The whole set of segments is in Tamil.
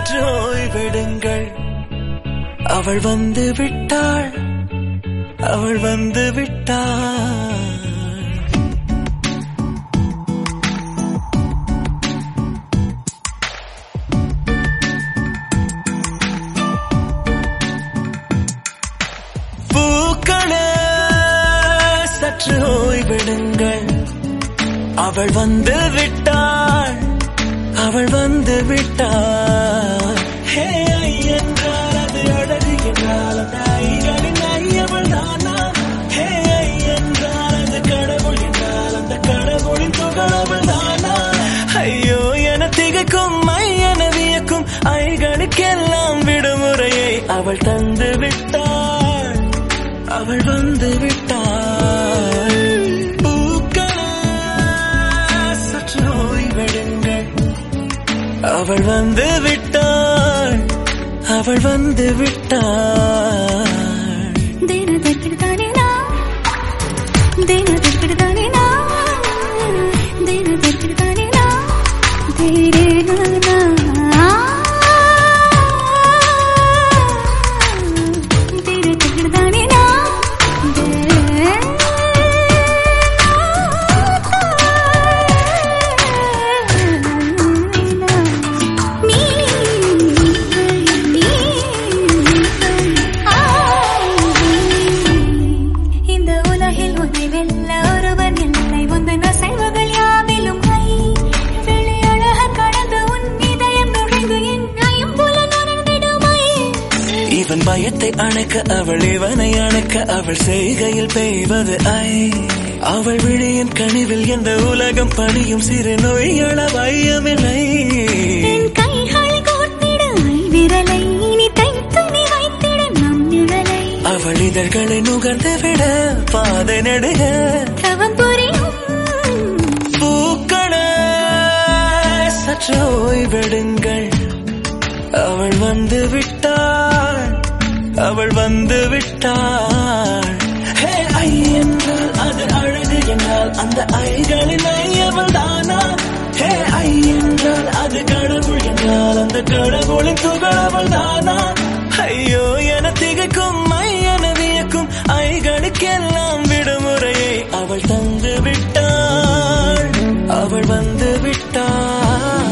சற்று ஓய்வெடுங்கள் அவள் வந்து விட்டாள் அவள் வந்து விட்டாள் பூக்களே சற்று ஓய்வெடுங்கள் அவள் வந்து விட்டாள் அவள் வந்து விட்டாள் ஹே ஐ என்றால் அது அழகு என்றால் அந்த ஐகளின் ஐயவள் தானா ஹே ஐ என்றால் அது கடவுள் என்றால் அந்த கடவுளின் துகளவள் தானா ஐயோ என திகைக்கும் ஐ என வியக்கும் ஐகளுக்கெல்லாம் விடுமுறையை அவள் தந்து விட்டாள் அவள் வந்து விட்டாள் பூக்களே, சற்று ஓய்வெடுங்கள் அவள் வந்து விட்டாள் அவள் வந்து விட்டாள் ದಿನದಕ್ಕಿಡ್ತಾನೆ ನಾ ದಿನದಕ್ಕಿಡ್ತಾನೆ ನಾ ದಿನದಕ್ಕಿಡ್ತಾನೆ ನಾ ಧೀರೆ ನಾ ದಿನದಕ್ಕಿಡ್ತಾನೆ ನಾ இந்த உலகில் உன்னை வெல்ல ஒருவன் இல்லை உந்தன் அசைவுகள் யாவிலும் கை வெளி அழக கடந்து உன் இதயம் நுழைந்து என் ஐம்புல நுழைந்திடுமை இவன் பயத்தை அணைக்க அவள் இவனை அணைக்க அவள் செய்கையில் பெய்வது ஐ அவள் விழியின் கனிவில் எந்த உலகம் பணியும் சிறு நோய்கள வையமில்லை என் கைகள் கோர்த்திட விரலை இனி தைத்து நீ வைத்திட நம் நிழலை அவள் இதழ்களை நுகர்ந்து விட பாதை நடுக தவம் புரியும் பூக்களே சற்று ஓய்வெடுங்கள் அவள் வந்து விட்டாள் அவள் வந்து விட்டாள் ஹே ஐ என்றால் அது அழகு என்றால் அந்த ஐகளின் ஐயவள் தானா ஹே ஐ என்றால் அது கடவுள் என்றால் அந்த கடவுளின் துகளவள் தானா ஐயோ என திகைக்கும் ஐ என வியக்கும் ஐகளுக்கெல்லாம் விடுமுறையை அவள் தந்து விட்டாள் அவள் வந்து விட்டாள்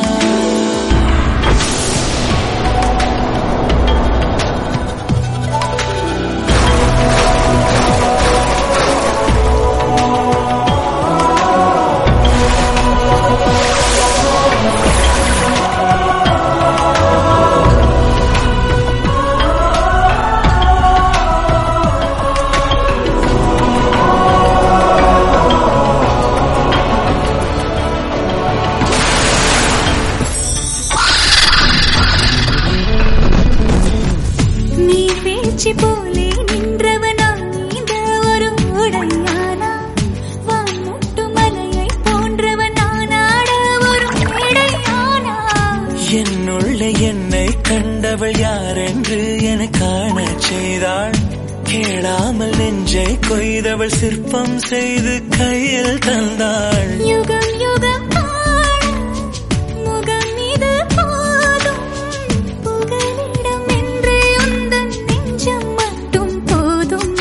நீ பேச்சு போலே நின்றவனா இந்த ஒரு உடையானா வான்முட்டு மலையை போன்றவனானாட ஒரு மேடையானா என்னுள்ள என்னை கண்டவள் யாரென்று என காணச் செய்தாள் கேளாமல் நெஞ்சை கொய்தவள் சிற்பம் செய்து கையில் தந்தாள் யுகம் யுகம் ஆட முகம் இது போதும் புகலிடம் என்று உந்தன் நெஞ்சம் மட்டும் போதும்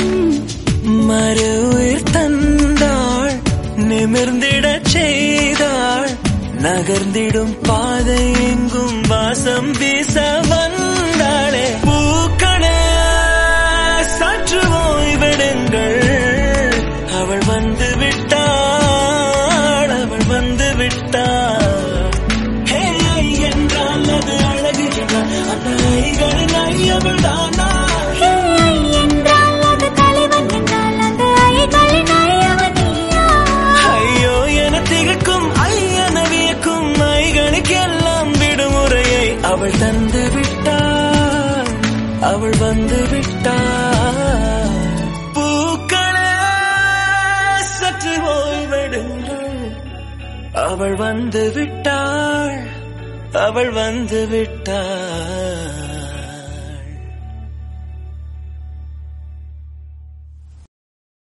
மறு உயிர் தந்தாள் நிமிர்ந்திடச் செய்தாள் நகர்ந்திடும் பாதை எங்கும் வாசம் வீச வந்தாளே பூக்களே சற்று ஓய்வெடுங்கள் அவள் வந்து விட்டாள் அவள் வந்து விட்டாள் ஹே ஐ என்றால் அது அழகு என்றால் அந்த ஐகளின் ஐயவள் தானா ஹே, என்றால் அது தலைவன் என்றால் அந்த ஐகளின் ஐயவன் நீயா? ஐயோ என திகைக்கும் ஐயன வியக்கும் ஐகளுக்கெல்லாம் விடுமுறையை அவள் தந்து விட்டாள் அவள் வந்து விட்டாள் பூக்களே சற்று ஓய்வெடுங்கள் அவள் வந்து விட்டாள் அவள் வந்து விட்டாள்